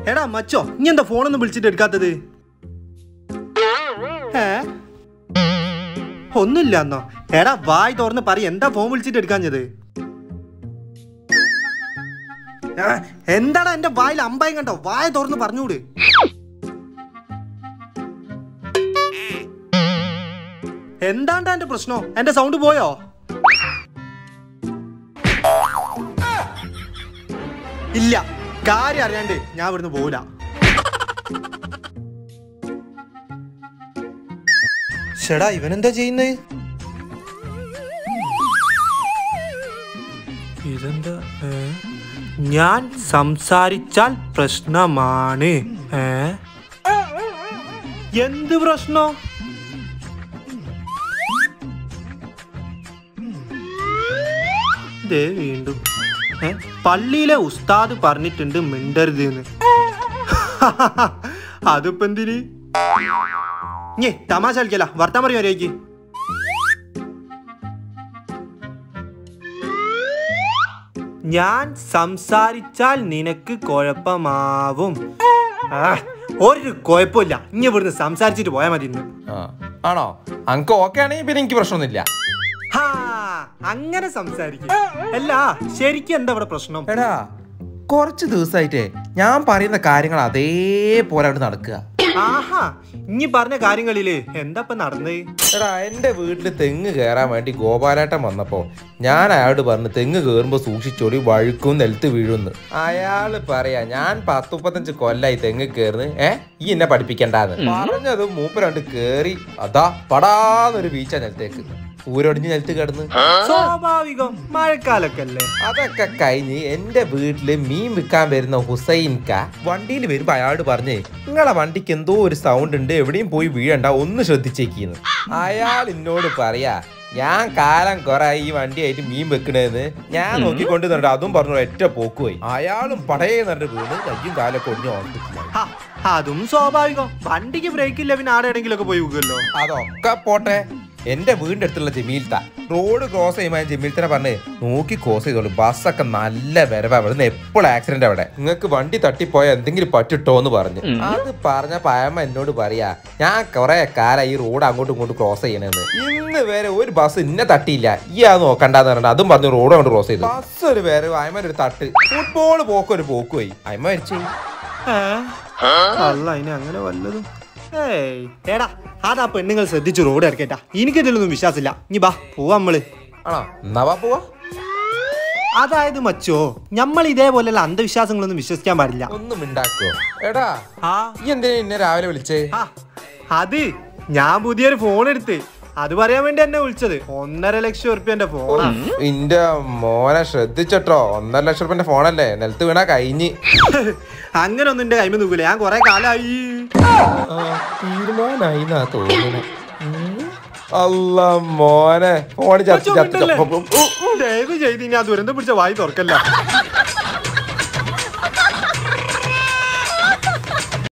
എടാ മച്ചോ നീ എന്താ ഫോണൊന്നും വിളിച്ചിട്ട് എടുക്കാത്തത് ഏ ഒന്നുമില്ല എന്നോ എടാ വായ് തുറന്ന് പറ എന്താ ഫോൺ വിളിച്ചിട്ട് എടുക്കാഞ്ഞത് ആ, എന്താടാ എന്റെ വായിൽ അമ്പായം കണ്ടോ വായ തുറന്ന് പറഞ്ഞൂട് എന്താണ്ടാ എന്റെ പ്രശ്നം എന്റെ സൗണ്ട് പോയോ ഇല്ല കാര്യം അറിയാണ്ട് ഞാൻ ഇവിടുന്ന് പോവില്ല ഷെടാ ഇവനെന്താ ചെയ്യുന്നത് ഇതെന്താ ഏ? ഞാൻ സംസാരിച്ചാൽ പ്രശ്നമാണ് ഏ എന്ത് പ്രശ്നം ദേ വീണ്ടും ഏ? പള്ളിയിലെ ഉസ്താദ് പറഞ്ഞിട്ടുണ്ട് മിണ്ടരുത് എന്ന് അതിപ്പോ എന്തിന് ഞേ തമാശ കളിക്കല വർത്താൻ പറയും മര്യാദയ്ക്ക് ഞാൻ സംസാരിച്ചാൽ നിനക്ക് കുഴപ്പമാവും ആ, ഒരു കുഴപ്പമില്ല ഇനി ഇവിടുന്ന് സംസാരിച്ചിട്ട് പോയാൽ മതി ഇന്ന് ആ ആണോ അങ്ക് ഓക്കെ ആണെങ്കിൽ പിന്നെ എനിക്ക് പ്രശ്നമൊന്നുമില്ല ഹാ അങ്ങനെ സംസാരിക്കും അല്ല ശരിക്കും എന്താ ഇവിടെ പ്രശ്നം എടാ കുറച്ച് ദിവസമായിട്ടേ ഞാൻ പറയുന്ന കാര്യങ്ങൾ അതേപോലെ അവിടെ നടക്കുക ആഹാ ഇനി പറഞ്ഞ കാര്യങ്ങളില് എന്താ ഇപ്പൊ നടന്നത് എടാ എന്റെ വീട്ടിൽ തെങ്ങ് കയറാൻ വേണ്ടി ഗോപാലേട്ടൻ വന്നപ്പോ ഞാൻ അയാളോട് പറഞ്ഞു തെങ്ങ് കയറുമ്പോ സൂക്ഷിച്ചോടി വഴുക്കും നിലത്ത് വീഴുന്ന് അയാള് പറയാ ഞാൻ പത്ത് മുപ്പത്തഞ്ച് കൊല്ലായി തെങ്ങ് കയറുന്നു ഏ ഈ എന്നെ പഠിപ്പിക്കണ്ടാന്ന് പറഞ്ഞത് മൂപ്പ രണ്ട് കേറി അതാ പടാന്നൊരു വീച്ച നിലത്തേക്ക് ഊരൊടിഞ്ഞ് നിലത്ത് കിടന്ന് സ്വാഭാവികം മഴക്കാലൊക്കെ അല്ലേ അതൊക്കെ കഴിഞ്ഞ് എന്റെ വീട്ടില് മീൻ വിൽക്കാൻ വരുന്ന ഹുസൈൻക വണ്ടിയിൽ വരുമ്പോ അയാളോട് പറഞ്ഞേ നിങ്ങളെ വണ്ടിക്ക് എന്തോ ഒരു സൗണ്ട് ഉണ്ട് എവിടെയും പോയി വീഴണ്ട ഒന്ന് ശ്രദ്ധിച്ചേക്കിന്ന് അയാൾ എന്നോട് പറയാ ഞാൻ കാലം കുറെ ഈ വണ്ടിയായിട്ട് മീൻ വെക്കണേന്ന് ഞാൻ നോക്കിക്കൊണ്ട് നിന്നിട്ട് അതും പറഞ്ഞു ഒറ്റ പോക്ക് പോയി അയാളും പടയെ നിന്നിട്ട് വീണ് കയ്യും കാലൊക്കെ ഒടിഞ്ഞു ഹോസ്പിറ്റലായി ഹാ, അതും സ്വാഭാവികം വണ്ടിക്ക് ബ്രേക്ക് ഇല്ല പിന്നെ ആടെ എവിടെയെങ്കിലും ഒക്കെ പോയി പോകുമല്ലോ അതൊക്കെ പോട്ടെ എന്റെ വീടിന്റെ അടുത്തുള്ള ജമീൽത്ത റോഡ് ക്രോസ് ചെയ്യുമ്പോൾ ജമീൽത്തനെ പറഞ്ഞ് നോക്കി ക്രോസ് ചെയ്തോളൂ ബസ്സൊക്കെ നല്ല വരവാ ഇവിടുന്ന് എപ്പോഴും ആക്സിഡന്റ് അവിടെ നിങ്ങൾക്ക് വണ്ടി തട്ടിപ്പോയ എന്തെങ്കിലും പറ്റിട്ടോ എന്ന് പറഞ്ഞു അത് പറഞ്ഞ പയമ്മ എന്നോട് പറയാ ഞാൻ കുറെ കാലം ഈ റോഡ് അങ്ങോട്ടും ഇങ്ങോട്ടും ക്രോസ് ചെയ്യണെന്ന് ഇന്ന് വരെ ഒരു ബസ് ഇന്നെ തട്ടിയില്ല ഈ അത് നോക്കണ്ടെന്ന് പറഞ്ഞിട്ട് അതും പറഞ്ഞു റോഡ് അങ്ങോട്ട് ക്രോസ് ചെയ്തു ബസ് ഒരു വേറെ അയമ ഒരു തട്ട് ഫുട്ബോൾ പോക്കൊരു പോക്ക് പോയി അയമ മരിച്ചു ഏ? അല്ല ഇനി അങ്ങനെ വല്ലതും ഏയ് എടാ അതാ പെണ്ണുങ്ങൾ ശ്രദ്ധിച്ചു റോഡ് ഇറക്കേട്ടാ എനിക്കിതിലൊന്നും വിശ്വാസമില്ല ഇനി ബാ പോവാ നമ്മള് ആണോ എന്നാ പോവാ അതായത് മച്ചോ നമ്മൾ ഇതേപോലെയുള്ള അന്ധവിശ്വാസങ്ങളൊന്നും വിശ്വസിക്കാൻ പാടില്ല ഒന്നും ഉണ്ടാക്കോ എടാ ആ ഈ എന്തിനാ എന്നെ രാവിലെ വിളിച്ചേ ആ, അത് ഞാൻ പുതിയൊരു ഫോൺ എടുത്ത് അത് പറയാൻ വേണ്ടി എന്നെ വിളിച്ചത് ഒന്നര ലക്ഷം ഉറുപ്പ്യന്റെ ഫോണാ ഇന്റെ മോനെ ശ്രദ്ധിച്ചട്ടോ ഒന്നര ലക്ഷം റുപ്യന്റെ ഫോണല്ലേ നിലത്ത് വീണാ കഴിഞ്ഞ് അങ്ങനെ ഒന്നും എന്റെ കൈമ നോക്കൂല ഞാൻ കൊറേ കാലായി തീരുമാനായി എന്നാ തോന്നുന്നു അല്ല മോനെ ഫോണ് ചത്ത് ചത്ത് ചത്ത് ദയവ് ചെയ്ത് ഇനി ആ ദുരന്തം പിടിച്ച വായി തുറക്കല്ല